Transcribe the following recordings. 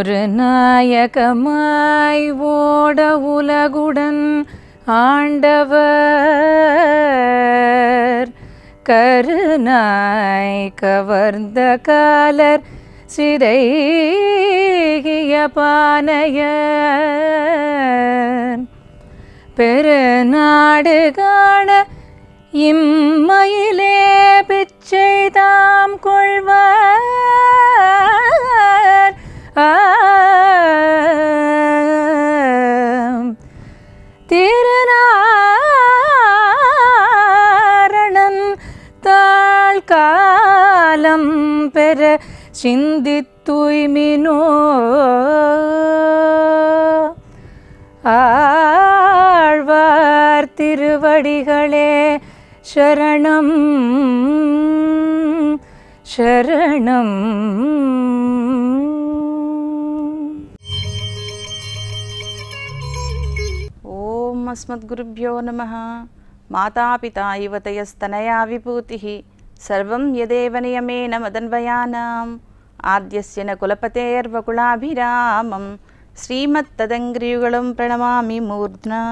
ஒரு நாயகமாய் ஓட உலகுடன் ஆண்டவர் கருநாய் கவர்ந்த காலர் சிதைகிய பானையர் பெருநாடு காண இம்மையிலே பிச்சை தாம் கொள்வார் ஆம். திருநாரணன் தாழ்காலம் பெற சிந்தித் தூய்மினோ ஆழ்வார் திருவடிகளே சரணம் சரணம் ఓం అస్మద్గురుభ్యో నమ మాతాపితా యువతయస్తనయా విభూతి సర్వం యదేవ నియమేన మదన్వయానాం ఆద్యస్య న కులపతేర్వకులాభిరామం శ్రీమత్తదంగ్రియుగళం ప్రణమామి మూర్ధ్నా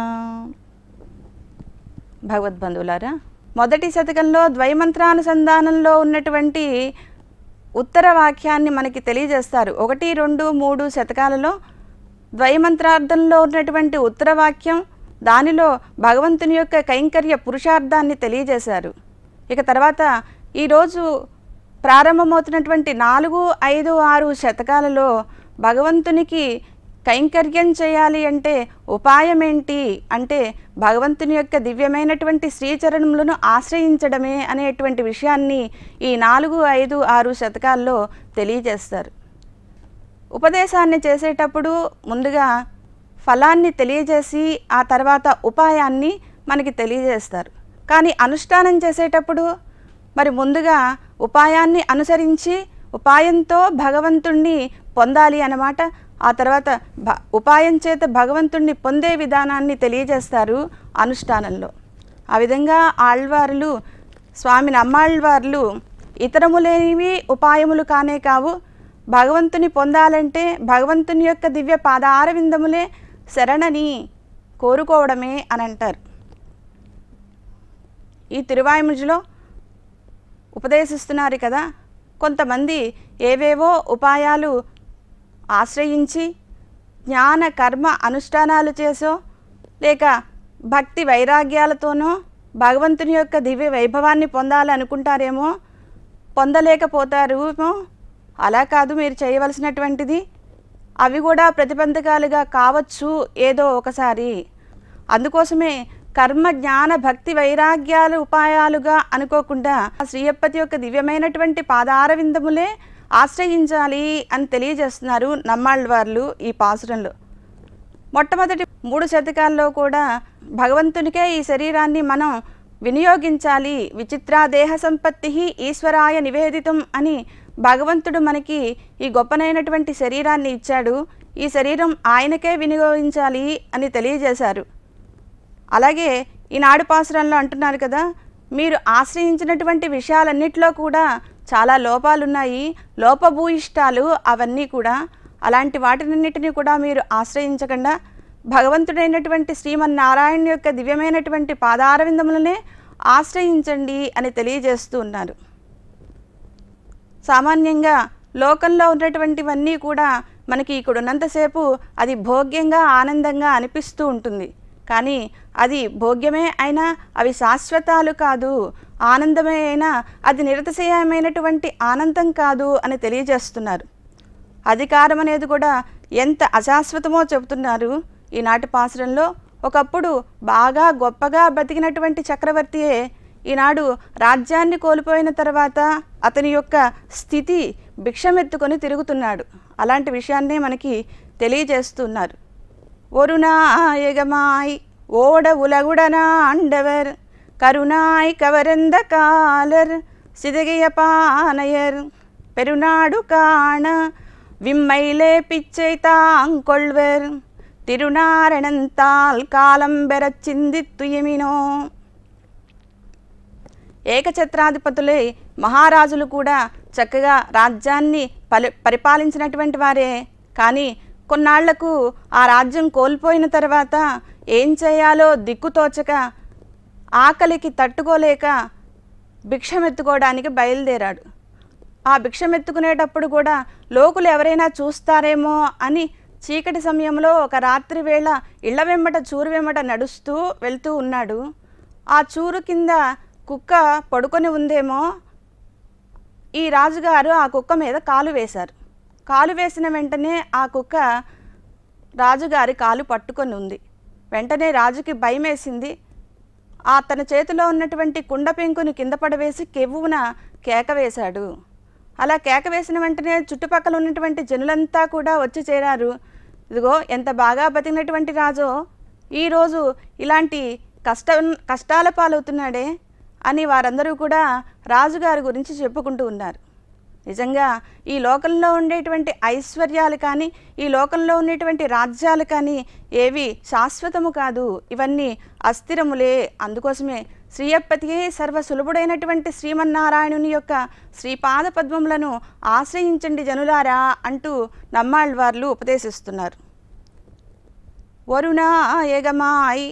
భగవద్బంధువులారా మొదటి శతకంలో ద్వైమంత్రానుసంధానంలో ఉన్నటువంటి ఉత్తర వాక్యాన్ని మనకి తెలియజేస్తారు ఒకటి రెండు మూడు శతకాలలో ద్వైమంత్రార్థంలో ఉన్నటువంటి ఉత్తర వాక్యం దానిలో భగవంతుని యొక్క కైంకర్య పురుషార్థాన్ని తెలియజేశారు ఇక తర్వాత ఈరోజు ప్రారంభమవుతున్నటువంటి నాలుగు ఐదు ఆరు శతకాలలో భగవంతునికి కైంకర్యం చేయాలి అంటే ఉపాయం ఏంటి అంటే భగవంతుని యొక్క దివ్యమైనటువంటి శ్రీచరణములను ఆశ్రయించడమే అనేటువంటి విషయాన్ని ఈ నాలుగు ఐదు ఆరు శతకాల్లో తెలియజేస్తారు ఉపదేశాన్ని చేసేటప్పుడు ముందుగా ఫలాన్ని తెలియజేసి ఆ తర్వాత ఉపాయాన్ని మనకి తెలియజేస్తారు కానీ అనుష్ఠానం చేసేటప్పుడు మరి ముందుగా ఉపాయాన్ని అనుసరించి ఉపాయంతో భగవంతుణ్ణి పొందాలి అన్నమాట ఆ తర్వాత భ ఉపాయం చేత భగవంతుణ్ణి పొందే విధానాన్ని తెలియజేస్తారు అనుష్ఠానంలో ఆ విధంగా ఆళ్వారులు స్వామి నమ్మాళ్వార్లు ఇతరములేనివి ఉపాయములు కానే కావు భగవంతుని పొందాలంటే భగవంతుని యొక్క దివ్య పాదారవిందములే శరణని కోరుకోవడమే అని అంటారు ఈ తిరువాయుముజులో ఉపదేశిస్తున్నారు కదా కొంతమంది ఏవేవో ఉపాయాలు ఆశ్రయించి జ్ఞాన కర్మ అనుష్ఠానాలు చేసో లేక భక్తి వైరాగ్యాలతోనో భగవంతుని యొక్క దివ్య వైభవాన్ని పొందాలనుకుంటారేమో పొందలేకపోతారేమో అలా కాదు మీరు చేయవలసినటువంటిది అవి కూడా ప్రతిబంధకాలుగా కావచ్చు ఏదో ఒకసారి అందుకోసమే కర్మ జ్ఞాన భక్తి వైరాగ్యాలు ఉపాయాలుగా అనుకోకుండా ఆ శ్రీయప్పతి యొక్క దివ్యమైనటువంటి పాదారవిందములే ఆశ్రయించాలి అని తెలియజేస్తున్నారు నమ్మాళ్ళవార్లు ఈ పాసురంలో మొట్టమొదటి మూడు శతకాల్లో కూడా భగవంతునికే ఈ శరీరాన్ని మనం వినియోగించాలి విచిత్ర దేహ సంపత్తి ఈశ్వరాయ నివేదితం అని భగవంతుడు మనకి ఈ గొప్పనైనటువంటి శరీరాన్ని ఇచ్చాడు ఈ శరీరం ఆయనకే వినియోగించాలి అని తెలియజేశారు అలాగే ఈనాడు పాసురంలో అంటున్నారు కదా మీరు ఆశ్రయించినటువంటి విషయాలన్నిటిలో కూడా చాలా లోపాలున్నాయి లోపభూయిష్టాలు అవన్నీ కూడా అలాంటి వాటినన్నిటిని కూడా మీరు ఆశ్రయించకుండా భగవంతుడైనటువంటి శ్రీమన్నారాయణ యొక్క దివ్యమైనటువంటి పాదారవిందములనే ఆశ్రయించండి అని తెలియజేస్తూ ఉన్నారు సామాన్యంగా లోకంలో ఉన్నటువంటివన్నీ కూడా మనకి ఇక్కడ ఉన్నంతసేపు అది భోగ్యంగా ఆనందంగా అనిపిస్తూ ఉంటుంది కానీ అది భోగ్యమే అయినా అవి శాశ్వతాలు కాదు ఆనందమే అయినా అది నిరతిశయమైనటువంటి ఆనందం కాదు అని తెలియజేస్తున్నారు అధికారం అనేది కూడా ఎంత అశాశ్వతమో చెబుతున్నారు ఈనాటి పాసురంలో ఒకప్పుడు బాగా గొప్పగా బతికినటువంటి చక్రవర్తియే ఈనాడు రాజ్యాన్ని కోల్పోయిన తర్వాత అతని యొక్క స్థితి భిక్షమెత్తుకొని తిరుగుతున్నాడు అలాంటి విషయాన్నే మనకి తెలియజేస్తున్నారు ஒரு நாயகமாய் ஓட உலகுடன ஆண்டவர் கருணாய் கவரந்த காலர் சிதகைய பானையர் பெருநாடு காண விம்மையிலே பிச்சை தாங்கொள்வர் తిరునారణంతాల్ కాలం బెరచ్ చిందిత్తుయమినో ఏకఛత్రాధిపతులే మహారాజులు కూడా చక్కగా రాజ్యాన్ని పలి పరిపాలించినటువంటి వారే కానీ కొన్నాళ్లకు ఆ రాజ్యం కోల్పోయిన తర్వాత ఏం చేయాలో దిక్కుతోచక ఆకలికి తట్టుకోలేక భిక్షమెత్తుకోవడానికి బయలుదేరాడు ఆ భిక్షమెత్తుకునేటప్పుడు కూడా లోకులు ఎవరైనా చూస్తారేమో అని చీకటి సమయంలో ఒక రాత్రి వేళ ఇళ్ల వెంబట చూరు వెంబట నడుస్తూ వెళ్తూ ఉన్నాడు ఆ చూరు కింద కుక్క పడుకొని ఉందేమో ఈ రాజుగారు ఆ కుక్క మీద కాలు వేశారు కాలు వేసిన వెంటనే ఆ కుక్క రాజుగారి కాలు పట్టుకొని ఉంది వెంటనే రాజుకి భయం వేసింది ఆ తన చేతిలో ఉన్నటువంటి కుండ పెంకుని కింద పడవేసి కెవ్వున కేక వేశాడు అలా కేక వేసిన వెంటనే చుట్టుపక్కల ఉన్నటువంటి జనులంతా కూడా వచ్చి చేరారు ఇదిగో ఎంత బాగా బతికినటువంటి రాజో ఈరోజు ఇలాంటి కష్ట కష్టాల పాలవుతున్నాడే అని వారందరూ కూడా రాజుగారి గురించి చెప్పుకుంటూ ఉన్నారు నిజంగా ఈ లోకంలో ఉండేటువంటి ఐశ్వర్యాలు కానీ ఈ లోకంలో ఉండేటువంటి రాజ్యాలు కానీ ఏవి శాశ్వతము కాదు ఇవన్నీ అస్థిరములే అందుకోసమే శ్రీయప్పతియే సర్వ సులభుడైనటువంటి శ్రీమన్నారాయణుని యొక్క శ్రీపాద పద్మములను ఆశ్రయించండి జనులారా అంటూ నమ్మాళ్ళవార్లు ఉపదేశిస్తున్నారు వరుణాయగమాయ్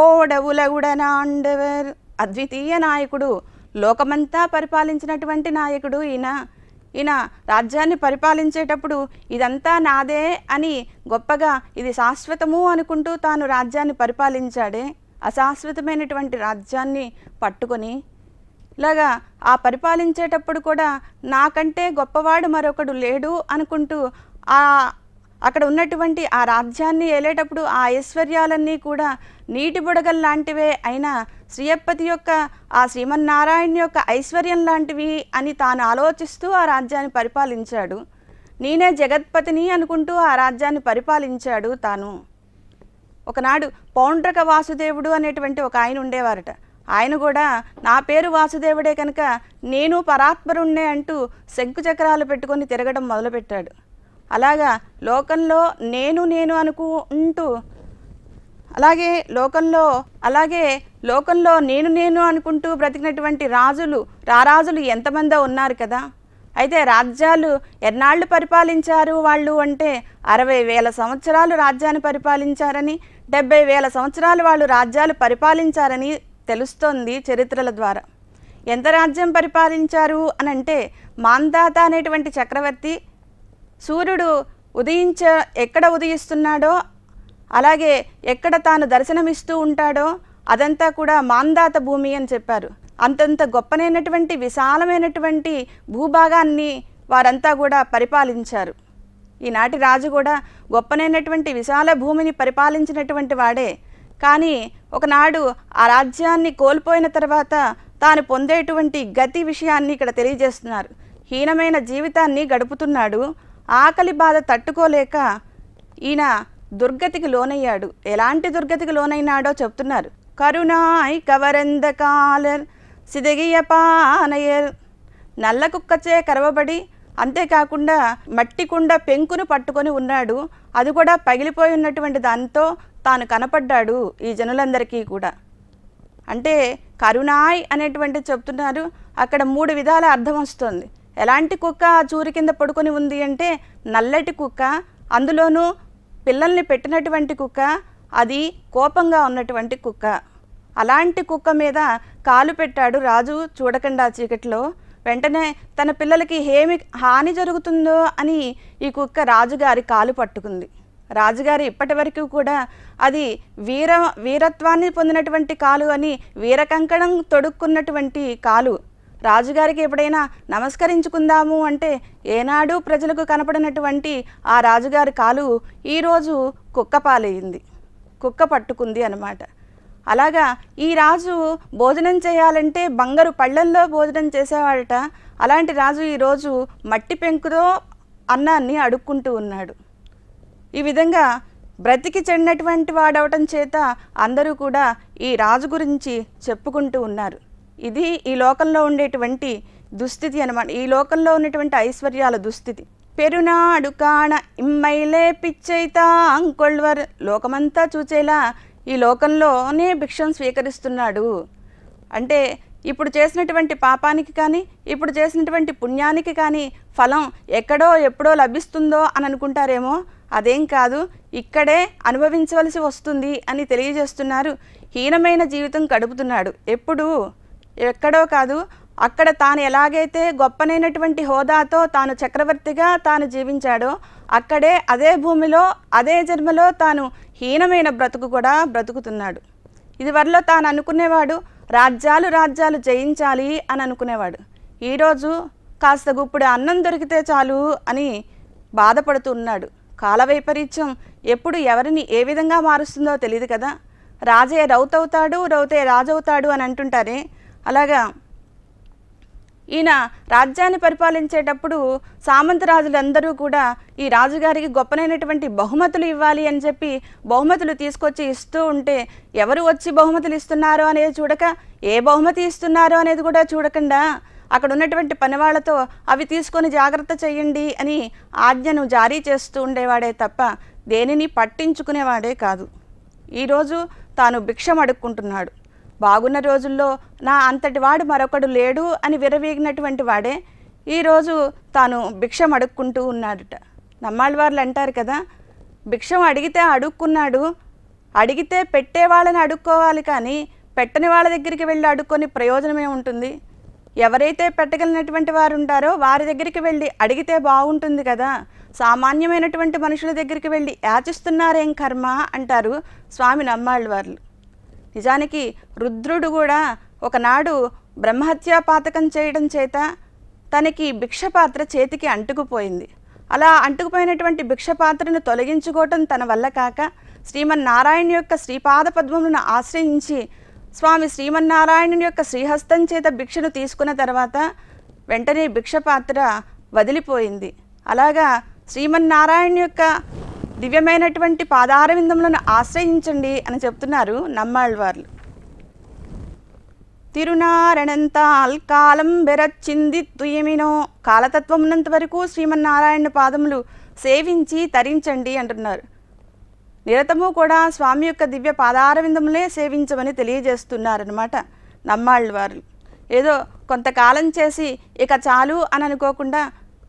ఓడవులగుడనాండవర్ అద్వితీయ నాయకుడు లోకమంతా పరిపాలించినటువంటి నాయకుడు ఈయన ఈయన రాజ్యాన్ని పరిపాలించేటప్పుడు ఇదంతా నాదే అని గొప్పగా ఇది శాశ్వతము అనుకుంటూ తాను రాజ్యాన్ని పరిపాలించాడే అశాశ్వతమైనటువంటి రాజ్యాన్ని పట్టుకొని ఇలాగా ఆ పరిపాలించేటప్పుడు కూడా నాకంటే గొప్పవాడు మరొకడు లేడు అనుకుంటూ ఆ అక్కడ ఉన్నటువంటి ఆ రాజ్యాన్ని ఏలేటప్పుడు ఆ ఐశ్వర్యాలన్నీ కూడా నీటి బుడగల్ లాంటివే అయినా శ్రీయప్పతి యొక్క ఆ శ్రీమన్నారాయణ యొక్క ఐశ్వర్యం లాంటివి అని తాను ఆలోచిస్తూ ఆ రాజ్యాన్ని పరిపాలించాడు నేనే జగత్పతిని అనుకుంటూ ఆ రాజ్యాన్ని పరిపాలించాడు తాను ఒకనాడు పౌండ్రక వాసుదేవుడు అనేటువంటి ఒక ఆయన ఉండేవారట ఆయన కూడా నా పేరు వాసుదేవుడే కనుక నేను పరాత్పరుణ్ణే అంటూ శంకు చక్రాలు పెట్టుకొని తిరగడం మొదలుపెట్టాడు అలాగా లోకంలో నేను నేను అనుకుంటూ అలాగే లోకంలో అలాగే లోకంలో నేను నేను అనుకుంటూ బ్రతికినటువంటి రాజులు రారాజులు ఎంతమందో ఉన్నారు కదా అయితే రాజ్యాలు ఎన్నాళ్ళు పరిపాలించారు వాళ్ళు అంటే అరవై వేల సంవత్సరాలు రాజ్యాన్ని పరిపాలించారని డెబ్బై వేల సంవత్సరాలు వాళ్ళు రాజ్యాలు పరిపాలించారని తెలుస్తోంది చరిత్రల ద్వారా ఎంత రాజ్యం పరిపాలించారు అని అంటే మాందాత అనేటువంటి చక్రవర్తి సూర్యుడు ఉదయించ ఎక్కడ ఉదయిస్తున్నాడో అలాగే ఎక్కడ తాను దర్శనమిస్తూ ఉంటాడో అదంతా కూడా మాందాత భూమి అని చెప్పారు అంతంత గొప్పనైనటువంటి విశాలమైనటువంటి భూభాగాన్ని వారంతా కూడా పరిపాలించారు ఈనాటి రాజు కూడా గొప్పనైనటువంటి విశాల భూమిని పరిపాలించినటువంటి వాడే కానీ ఒకనాడు ఆ రాజ్యాన్ని కోల్పోయిన తర్వాత తాను పొందేటువంటి గతి విషయాన్ని ఇక్కడ తెలియజేస్తున్నారు హీనమైన జీవితాన్ని గడుపుతున్నాడు ఆకలి బాధ తట్టుకోలేక ఈయన దుర్గతికి లోనయ్యాడు ఎలాంటి దుర్గతికి లోనైనాడో చెప్తున్నారు కరుణాయ్ కవరంద కాలర్ సిదగియ పానయర్ నల్ల కుక్కచే కరవబడి అంతేకాకుండా మట్టి కుండ పెంకును పట్టుకొని ఉన్నాడు అది కూడా పగిలిపోయి ఉన్నటువంటి దాంతో తాను కనపడ్డాడు ఈ జనులందరికీ కూడా అంటే కరుణాయ్ అనేటువంటి చెప్తున్నారు అక్కడ మూడు విధాల అర్థం వస్తుంది ఎలాంటి కుక్క ఆ చూరి కింద పడుకొని ఉంది అంటే నల్లటి కుక్క అందులోనూ పిల్లల్ని పెట్టినటువంటి కుక్క అది కోపంగా ఉన్నటువంటి కుక్క అలాంటి కుక్క మీద కాలు పెట్టాడు రాజు చూడకుండా చీకట్లో వెంటనే తన పిల్లలకి ఏమి హాని జరుగుతుందో అని ఈ కుక్క రాజుగారి కాలు పట్టుకుంది రాజుగారి ఇప్పటి వరకు కూడా అది వీర వీరత్వాన్ని పొందినటువంటి కాలు అని వీరకంకణం తొడుక్కున్నటువంటి కాలు రాజుగారికి ఎప్పుడైనా నమస్కరించుకుందాము అంటే ఏనాడు ప్రజలకు కనపడినటువంటి ఆ రాజుగారి కాలు ఈరోజు కుక్క పాలయ్యింది కుక్క పట్టుకుంది అన్నమాట అలాగా ఈ రాజు భోజనం చేయాలంటే బంగారు పళ్ళల్లో భోజనం చేసేవాడట అలాంటి రాజు ఈరోజు మట్టి పెంకుతో అన్నాన్ని అడుక్కుంటూ ఉన్నాడు ఈ విధంగా బ్రతికి చెడినటువంటి వాడవటం చేత అందరూ కూడా ఈ రాజు గురించి చెప్పుకుంటూ ఉన్నారు ఇది ఈ లోకంలో ఉండేటువంటి దుస్థితి అనమాట ఈ లోకంలో ఉన్నటువంటి ఐశ్వర్యాల దుస్థితి పెరునాడు కాణ ఇమ్మైలే పిచ్చైతా అంకొల్వర్ లోకమంతా చూచేలా ఈ లోకంలోనే భిక్షం స్వీకరిస్తున్నాడు అంటే ఇప్పుడు చేసినటువంటి పాపానికి కానీ ఇప్పుడు చేసినటువంటి పుణ్యానికి కానీ ఫలం ఎక్కడో ఎప్పుడో లభిస్తుందో అని అనుకుంటారేమో అదేం కాదు ఇక్కడే అనుభవించవలసి వస్తుంది అని తెలియజేస్తున్నారు హీనమైన జీవితం గడుపుతున్నాడు ఎప్పుడు ఎక్కడో కాదు అక్కడ తాను ఎలాగైతే గొప్పనైనటువంటి హోదాతో తాను చక్రవర్తిగా తాను జీవించాడో అక్కడే అదే భూమిలో అదే జన్మలో తాను హీనమైన బ్రతుకు కూడా బ్రతుకుతున్నాడు ఇదివరలో తాను అనుకునేవాడు రాజ్యాలు రాజ్యాలు జయించాలి అని అనుకునేవాడు ఈరోజు కాస్త గుప్పుడు అన్నం దొరికితే చాలు అని బాధపడుతూ ఉన్నాడు కాల వైపరీత్యం ఎప్పుడు ఎవరిని ఏ విధంగా మారుస్తుందో తెలియదు కదా రాజే రౌతవుతాడు రౌతే రాజవుతాడు అని అంటుంటారే అలాగా ఈయన రాజ్యాన్ని పరిపాలించేటప్పుడు సామంతరాజులందరూ కూడా ఈ రాజుగారికి గొప్పనైనటువంటి బహుమతులు ఇవ్వాలి అని చెప్పి బహుమతులు తీసుకొచ్చి ఇస్తూ ఉంటే ఎవరు వచ్చి బహుమతులు ఇస్తున్నారో అనేది చూడక ఏ బహుమతి ఇస్తున్నారో అనేది కూడా చూడకుండా అక్కడ ఉన్నటువంటి పనివాళ్లతో అవి తీసుకొని జాగ్రత్త చేయండి అని ఆజ్ఞను జారీ చేస్తూ ఉండేవాడే తప్ప దేనిని పట్టించుకునేవాడే కాదు ఈరోజు తాను భిక్షం అడుక్కుంటున్నాడు బాగున్న రోజుల్లో నా అంతటి వాడు మరొకడు లేడు అని విరవీగినటువంటి వాడే ఈరోజు తాను భిక్షం అడుక్కుంటూ ఉన్నాడుట నమ్మాళ్ళవార్లు అంటారు కదా భిక్షం అడిగితే అడుక్కున్నాడు అడిగితే పెట్టే వాళ్ళని అడుక్కోవాలి కానీ పెట్టని వాళ్ళ దగ్గరికి వెళ్ళి అడుక్కొని ప్రయోజనమే ఉంటుంది ఎవరైతే పెట్టగలిగినటువంటి వారు ఉంటారో వారి దగ్గరికి వెళ్ళి అడిగితే బాగుంటుంది కదా సామాన్యమైనటువంటి మనుషుల దగ్గరికి వెళ్ళి యాచిస్తున్నారేం కర్మ అంటారు స్వామి నమ్మాళ్ళ వార్లు నిజానికి రుద్రుడు కూడా ఒకనాడు బ్రహ్మహత్యా పాతకం చేయడం చేత తనకి భిక్షపాత్ర చేతికి అంటుకుపోయింది అలా అంటుకుపోయినటువంటి భిక్షపాత్రను తొలగించుకోవటం తన వల్ల కాక శ్రీమన్నారాయణ యొక్క శ్రీపాద పద్మములను ఆశ్రయించి స్వామి శ్రీమన్నారాయణుని యొక్క శ్రీహస్తం చేత భిక్షను తీసుకున్న తర్వాత వెంటనే భిక్షపాత్ర వదిలిపోయింది అలాగా శ్రీమన్నారాయణ యొక్క దివ్యమైనటువంటి పాదారవిందములను ఆశ్రయించండి అని చెప్తున్నారు నమ్మాళ్ళవార్లు తిరునారణంతాల్ కాలం బెరచ్చింది తుయమినో కాలతత్వమున్నంత వరకు శ్రీమన్నారాయణ పాదములు సేవించి తరించండి అంటున్నారు నిరతము కూడా స్వామి యొక్క దివ్య పాదారవిందములే సేవించమని తెలియజేస్తున్నారనమాట నమ్మాళ్ళు వారు ఏదో కొంతకాలం చేసి ఇక చాలు అని అనుకోకుండా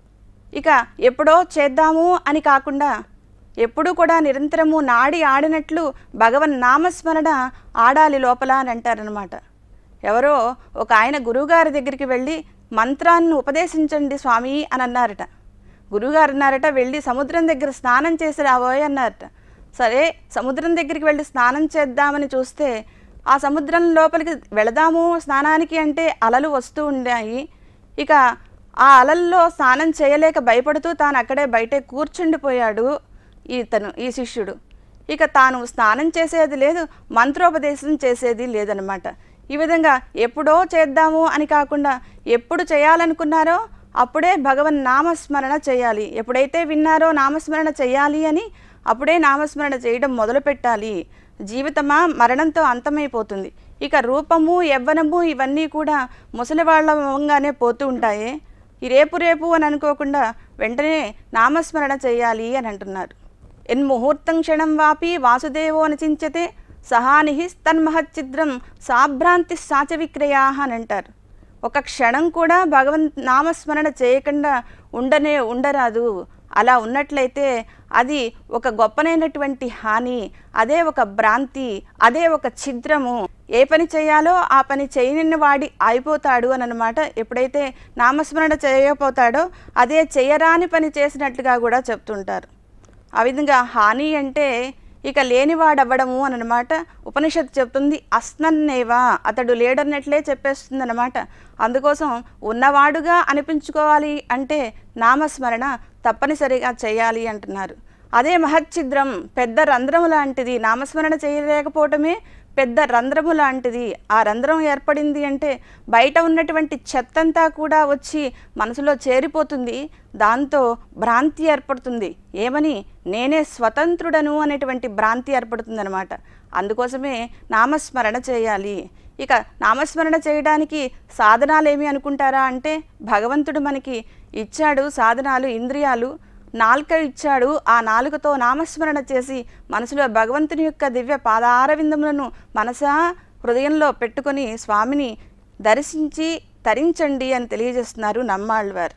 ఇక ఎప్పుడో చేద్దాము అని కాకుండా ఎప్పుడూ కూడా నిరంతరము నాడి ఆడినట్లు భగవన్ నామస్మరణ ఆడాలి లోపల అని అంటారనమాట ఎవరో ఒక ఆయన గురువుగారి దగ్గరికి వెళ్ళి మంత్రాన్ని ఉపదేశించండి స్వామి అని అన్నారట గురువుగారు అన్నారట వెళ్ళి సముద్రం దగ్గర స్నానం చేసి రాబోయ్ అన్నారట సరే సముద్రం దగ్గరికి వెళ్ళి స్నానం చేద్దామని చూస్తే ఆ సముద్రం లోపలికి వెళదాము స్నానానికి అంటే అలలు వస్తూ ఉన్నాయి ఇక ఆ అలల్లో స్నానం చేయలేక భయపడుతూ తాను అక్కడే బయటే కూర్చుండిపోయాడు ఇతను ఈ శిష్యుడు ఇక తాను స్నానం చేసేది లేదు మంత్రోపదేశం చేసేది లేదనమాట ఈ విధంగా ఎప్పుడో చేద్దాము అని కాకుండా ఎప్పుడు చేయాలనుకున్నారో అప్పుడే భగవన్ నామస్మరణ చేయాలి ఎప్పుడైతే విన్నారో నామస్మరణ చేయాలి అని అప్పుడే నామస్మరణ చేయడం మొదలు పెట్టాలి జీవితమా మరణంతో అంతమైపోతుంది ఇక రూపము యవ్వనము ఇవన్నీ కూడా ముసలివాళ్ళంగానే పోతూ ఉంటాయి ఈ రేపు రేపు అని అనుకోకుండా వెంటనే నామస్మరణ చేయాలి అని అంటున్నారు ఎన్ ముహూర్తం క్షణం వాపి వాసుదేవో నచించతే సహానిహి తన్మహచ్చిద్రం సాభ్రాంతి సాచ విక్రయా అని అంటారు ఒక క్షణం కూడా భగవన్ నామస్మరణ చేయకుండా ఉండనే ఉండరాదు అలా ఉన్నట్లయితే అది ఒక గొప్పనైనటువంటి హాని అదే ఒక భ్రాంతి అదే ఒక ఛిద్రము ఏ పని చేయాలో ఆ పని చేయని వాడి అయిపోతాడు అని అనమాట ఎప్పుడైతే నామస్మరణ చేయకపోతాడో అదే చేయరాని పని చేసినట్లుగా కూడా చెప్తుంటారు ఆ విధంగా హాని అంటే ఇక లేనివాడవ్వడము అని అనమాట ఉపనిషత్తు చెప్తుంది అస్నన్నేవా అతడు లేడన్నట్లే చెప్పేస్తుంది అనమాట అందుకోసం ఉన్నవాడుగా అనిపించుకోవాలి అంటే నామస్మరణ తప్పనిసరిగా చేయాలి అంటున్నారు అదే మహచ్చిద్రం పెద్ద రంధ్రము లాంటిది నామస్మరణ చేయలేకపోవటమే పెద్ద రంధ్రము లాంటిది ఆ రంధ్రం ఏర్పడింది అంటే బయట ఉన్నటువంటి చెత్తంతా కూడా వచ్చి మనసులో చేరిపోతుంది దాంతో భ్రాంతి ఏర్పడుతుంది ఏమని నేనే స్వతంత్రుడను అనేటువంటి భ్రాంతి ఏర్పడుతుందన్నమాట అందుకోసమే నామస్మరణ చేయాలి ఇక నామస్మరణ చేయడానికి సాధనాలు ఏమి అనుకుంటారా అంటే భగవంతుడు మనకి ఇచ్చాడు సాధనాలు ఇంద్రియాలు నాలుక ఇచ్చాడు ఆ నాలుకతో నామస్మరణ చేసి మనసులో భగవంతుని యొక్క దివ్య పాదారవిందములను మనసా హృదయంలో పెట్టుకొని స్వామిని దర్శించి తరించండి అని తెలియజేస్తున్నారు నమ్మాళ్ళవారు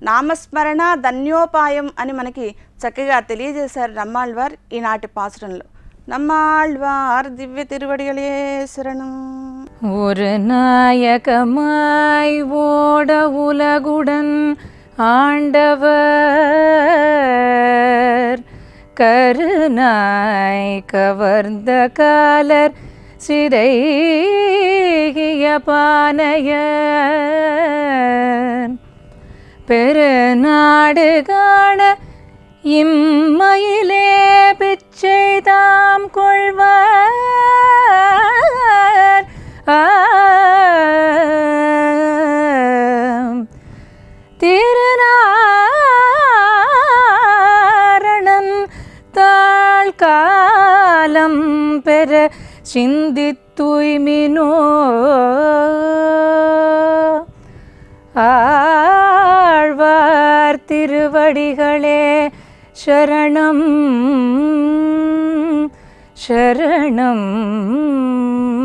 నామస్మరణ ధన్యోపాయం అని మనకి చక్కగా తెలియజేశారు నమ్మాళ్వార్ ఈనాటి పాసురంలో நம்மாழ்வார் திவ்ய திருவடிகளே சரணம் ஒரு நாயகமாய் ஓட உலகுடன் ஆண்டவர் கருநாய் கவர்ந்த காலர் சிதைகிய பானையர் பெருநாடு காண இம்மையிலே பிச்சை தாம் கொள்வார் ஆம். திருநாரணன் தாழ்காலம் பெற சிந்தித் தூய்மினோ ஆழ்வார் திருவடிகளே சரணம் சரணம்